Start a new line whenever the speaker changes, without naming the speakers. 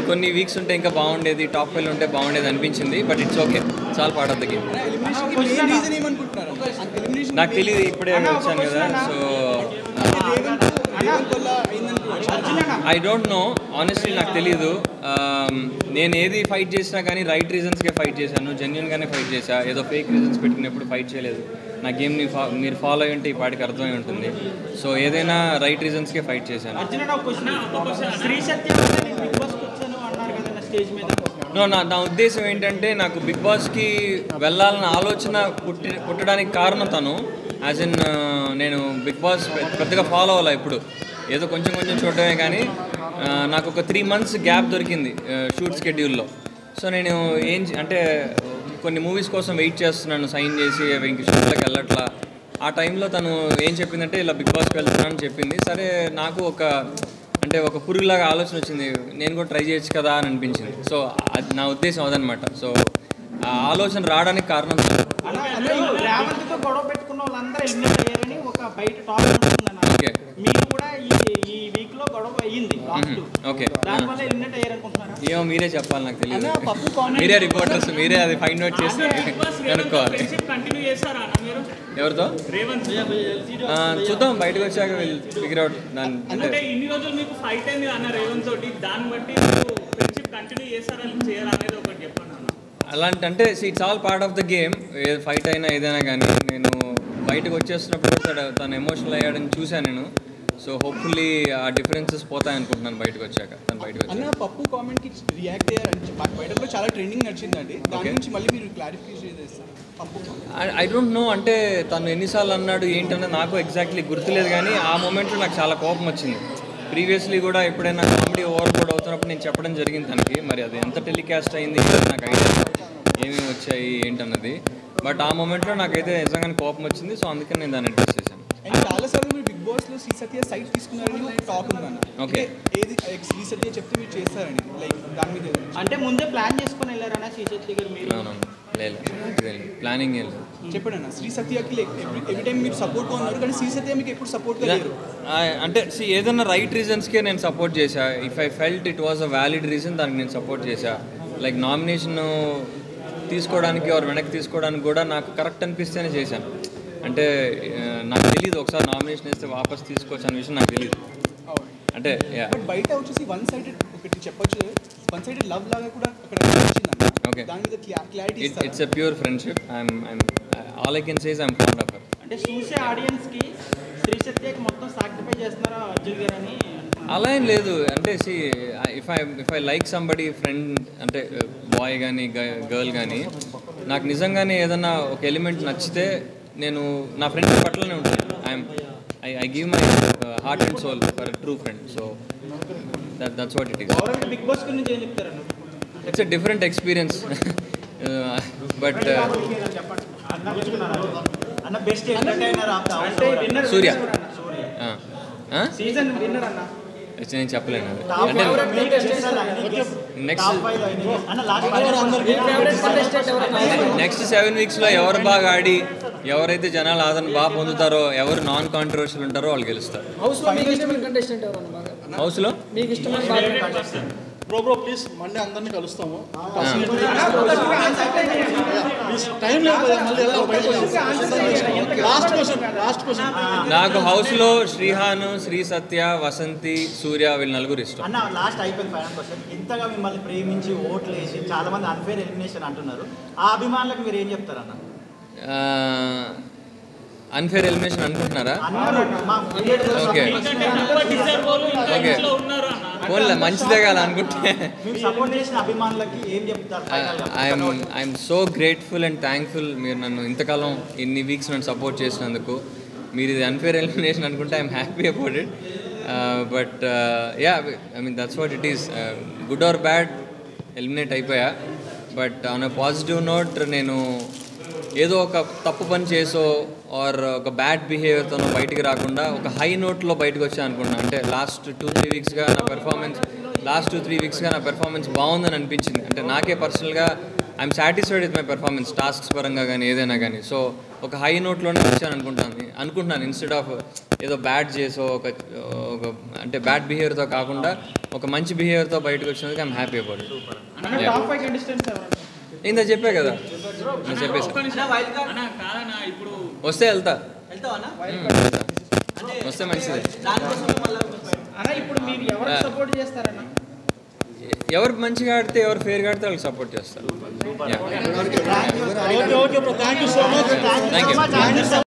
ఇంకొన్ని వీక్స్ ఉంటే ఇంకా బాగుండేది టాప్ ఫైవ్ ఉంటే బాగుండేది అనిపించింది బట్ ఇట్స్ ఓకే చాలా part of the game
elimination కి మెయిన్ రీజన్ ఏమనుకుంటున్నారు ఎలిమినేషన్
నాకు తెలియదు ఇప్పుడే వచ్చాను కదా సో
రేవంత్ రేవంత్ వల్ల అయిందనుకుంటున్నారు
ఐ డోంట్ నో ఆనెస్ట్లీ నాకు తెలియదు Um, నేను ఏది ఫైట్ చేసినా కానీ రైట్ రీజన్స్కే ఫైట్ చేశాను జెన్యున్గానే ఫైట్ చేశా ఏదో ఫేక్ రీజన్స్ పెట్టుకున్నప్పుడు ఫైట్ చేయలేదు నా గేమ్ని ఫా మీరు ఫాలో అయి ఉంటే ఈ పాటికి అర్థమై ఉంటుంది సో ఏదైనా రైట్ రీజన్స్కే ఫైట్ చేశాను
అర్జున ఒక క్వశ్చన్ శ్రీ సత్యం వల్ల నేను బిగ్ బాస్కి వచ్చాను అన్నారు కదా స్టేజ్ మీద
నో నా నా ఉద్దేశం ఏంటంటే నాకు బిగ్ బాస్కి వెళ్ళాలన్న ఆలోచన పుట్టి పుట్టడానికి కారణం తను యాజ్ ఇన్ నేను బిగ్ బాస్ పె- పెద్దగా ఫాలో అవ్వాలా ఇప్పుడు ఏదో కొంచెం కొంచెం చూడటమే కానీ ఆ, నాకు ఒక త్రీ మంత్స్ గ్యాప్ దొరికింది షూట్ స్కెడ్యూల్లో సో నేను ఏం చే- అంటే కొన్ని మూవీస్ కోసం వెయిట్ చేస్తున్నాను సైన్ చేసి అవి ఇంక షూట్లకు వెళ్ళట్లా ఆ టైంలో తను ఏం చెప్పిందంటే ఇలా బిగ్ బాస్కి వెళ్తున్నానని చెప్పింది సరే నాకు ఒక అంటే ఒక పురుగులాగా ఆలోచన వచ్చింది నేను కూడా ట్రై చేయొచ్చు కదా అని అనిపించింది సో అది నా ఉద్దేశం అదనమాట సో ఆ ఆలోచన రావడానికి కారణం
అలా అందరూ రేవంత్తో గొడవ పెట్టుకున్న వాళ్ళందరూ ఎలిమినేట్ అయ్యారని ఒక బయట టాక్ ఉంటుందన్న
ఓకే
మీరు కూడా ఈ ఈ వీక్ లో గొడవ అయ్యింది లాస్ట్
ఓకే
దానివల్ల ఎలిమినేట్ అయ్యారనుకుంటున్నారా
ఏమో మీరే చెప్పాలి నాకు తెలియదు
అన్న, పప్పు comment
మీరే రిపోర్టర్స్ మీరే అది ఫైండ్ అవుట్ చేసి కనుక్కోవాలి
కంటిన్యూ చేస్తారా అన్న మీరు
ఎవరితో
రేవంత్
ఆ, చూద్దాం బయటకు వచ్చాక ఫిగర్ అవుట్ దాని అంటే
అంటే ఇన్ని రోజులు మీకు ఫైట్ అయింది అన్న రేవంత్ తోటి దాన్ని బట్టి ఫ్రెండ్షిప్ కంటిన్యూ చేస్తారా చేయరా అనేది ఒకటి చెప్పండి అన్న
అలాంటి అంటే it's all part of the game ఏ ఫైట్ అయినా ఏదైనా కానీ నేను బయటకు వచ్చేస్తున్నప్పుడు కూడా తను- తను ఎమోషనల్ అయ్యాడని చూశాను నేను సో హోప్ఫుల్లీ ఆ డిఫరెన్సెస్ పోతాయి అనుకుంటున్నాను బయటకు వచ్చాక తను బయటకు వచ్చాక
అన్న పప్పు కామెంట్ కి రియాక్ట్ అయ్యారని చెప్పి బయట కూడా చాలా ట్రెండింగ్ నడిచిందండి దాని
Okay.
నుంచి మళ్ళీ మీరు క్లారిఫికేషన్ చేస్తారు పప్పు
ఐ డోంట్ నో అంటే తను ఎన్నిసార్లు అన్నాడు ఏంటన్నది నాకు ఎగ్జాక్ట్లీ గుర్తులేదు కానీ ఆ మూమెంట్లో నాకు చాలా కోపం వచ్చింది ప్రీవియస్లీ కూడా ఎప్పుడైనా కామెడీ ఓవర్ కూడా అవుతున్నప్పుడు నేను చెప్పడం జరిగింది తనకి మరి అది ఎంత టెలికాస్ట్ అయింది ఏంటో నాకు ఐడియా ఏమేమి వచ్చాయి ఏంటన్నది బట్ ఆ మూమెంట్లో నాకైతే నిజంగానే కోపం వచ్చింది సో అందుకని నేను దాన్ని అడ్రస్ చేశాను
అండ్ చాలా సార్లు మీరు బిగ్ బాస్ లో శ్రీ సత్య సైట్ తీసుకున్నారని ఒక టాక్ ఉందన్న
Okay.
అంటే ఏది శ్రీ సత్య చెప్తే మీరు చేస్తారని లైక్ దాని మీద ఏదైనా.
అంటే ముందే ప్లాన్ చేసుకుని వెళ్ళారన్న శ్రీశక్తి గారు మీరు
అవునవును లేదు ప్లానింగ్ ఏం లేదు
చెప్పండి అన్న శ్రీ సత్యకి లైక్ ఎవ్రీ టైం మీరు సపోర్ట్ గా ఉన్నారు కానీ శ్రీ సత్య మీకు ఎప్పుడు సపోర్ట్ గా లేరు
ఆ, అంటే సి ఏదైనా రైట్ రీజన్స్కే నేను సపోర్ట్ చేశా if I felt it was a valid reason దానికి నేను సపోర్ట్ చేశా లైక్ నామినేషన్ తీసుకోవడానికి ఎవరు వెనక్కి తీసుకోవడానికి కూడా నాకు కరెక్ట్ అనిపిస్తేనే చేశాను అంటే ఆ, నాకు తెలియదు ఒకసారి నామినేషన్ వేస్తే వాపస్ తీసుకోవచ్చు అనే విషయం నాకు తెలియదు అంటే యా
బట్ బయట వచ్చేసి వన్ సైడెడ్ ఒకటి చెప్పొచ్చు వన్ సైడెడ్ లవ్ లాగా కూడా అక్కడ వచ్చిందన్న
Okay.
దాని మీద clarity
it it's a pure friendship I'm I'm all I can says I'm fond of her
అంటే చూసే ఆడియన్స్ కి శ్రీశక్తికి మొత్తం సాక్రిఫై చేస్తున్నారా అర్జున్ గారు అని అంటున్నారు.
అలా ఏం లేదు అంటే see if I if I like somebody friend అంటే బాయ్ కానీ గర్ల్ కానీ నాకు నిజంగానే ఏదన్నా ఒక ఎలిమెంట్ నచ్చితే నేను నా ఫ్రెండ్ పట్లనే ఉంటాను I'm I I give my heart and soul for true friend so that that's what it is
overall Bigg Boss గురించి ఏం చెప్తారన్న
it's a different experience but
అన్న బెస్ట్ ఎంటర్టైనర్ ఆఫ్ ద
అంటే విన్నర్
సూర్య
సీజన్ విన్నర్ అన్న
నేను చెప్పలేను అది.
Top
అంటే
నెక్స్ట్
నెక్స్ట్
అన్న లాస్ట్
నెక్స్ట్ సెవెన్ వీక్స్లో ఎవరు బాగా ఆడి ఎవరైతే జనాలు ఆదరణ బాగా పొందుతారో ఎవరు నాన్ కాంట్రవర్షియల్ ఉంటారో వాళ్ళు గెలుస్తారు
హౌస్లో మీకు ఇష్టమైన కంటెస్టెంట్ ఎవరన్నా బాగా
హౌస్లో
మీకు ఇష్టమైన బాగా
బ్రో బ్రో ప్లీజ్ మండే అందరినీ కలుస్తాము ప్లీజ్ టైం లేదు కదా మళ్ళీ వెళ్ళాలి బయటకు లాస్ట్ క్వశ్చన్ లాస్ట్ క్వశ్చన్
నాకు హౌస్లో శ్రీహాను శ్రీ సత్య వసంతి సూర్య వీళ్ళు నలుగురు ఇష్టం
అన్న లాస్ట్ అయిపోయింది ఫైనల్ క్వశ్చన్ ఇంతగా మిమ్మల్ని ప్రేమించి ఓట్లు వేసి చాలా మంది అన్ఫేర్ ఎలిమినేషన్ అంటున్నారు ఆ అభిమానులకు మీరు ఏం చెప్తారన్న
అన్ఫేర్ ఎలిమినేషన్ అనుకుంటున్నారా
అన్నారు మా క్రికెట్లో
ఓకే
ఎందుకంటే ఎక్కువ డిజర్వ్ వాళ్ళు ఇంకా
Okay.
ఇంట్లో ఉన్నారు అన్న
పోన్లే మంచిదే కదా అనుకుంటే
మేము సపోర్ట్ చేసిన అభిమానులకి ఏం చెప్తారు final గా?
I'm I'm so grateful and thankful మీరు నన్ను ఇంతకాలం ఇన్ని వీక్స్ నన్ను సపోర్ట్ చేసినందుకు మీరు ఇది అన్ఫేర్ ఎలిమినేషన్ అనుకుంటే I'm happy about it but yeah I mean that's what it is good or bad eliminate అయిపోయా but on a positive note నేను ఏదో ఒక తప్పు పని చేసో ఆర్ ఒక బ్యాడ్ బిహేవియర్తోనో బయటికి రాకుండా ఒక హై నోట్లో బయటకు వచ్చా అనుకున్నా అంటే లాస్ట్ టూ త్రీ వీక్స్గా నా పెర్ఫార్మెన్స్ లాస్ట్ టూ త్రీ వీక్స్గా నా పెర్ఫార్మెన్స్ బాగుందని అనిపించింది అంటే నాకే పర్సనల్గా I'm satisfied with my performance tasks పరంగా కానీ ఏదైనా కానీ సో ఒక హై నోట్లోనే వచ్చాను అనుకుంటాను అనుకుంటున్నాను ఇన్స్టెడ్ ఆఫ్ ఏదో బ్యాడ్ చేసో ఒక ఒక అంటే బ్యాడ్ బిహేవియర్తో కాకుండా ఒక మంచి బిహేవియర్తో బయటకు వచ్చినందుకు ఐఎమ్ హ్యాపీ అబౌట్
అన్న టాప్ ఫైవ్ కంటెస్టెంట్స్ ఎవరు
ఇంత చెప్పే కదా నేను చెప్పేసి
ఒక్క నిమిషం. అన్న కాదన్నా ఇప్పుడు
వస్తే వెళ్తా
వెళ్తావా
వస్తే మంచిదే
అన్న ఇప్పుడు మీరు ఎవరికి సపోర్ట్ చేస్తారన్న
ఎవరు మంచిగా ఆడితే ఎవరు ఫేర్గా ఆడితే వాళ్ళకి సపోర్ట్ చేస్తారు Yeah.
Okay okay bro thank you so much
Thank you.
Thank you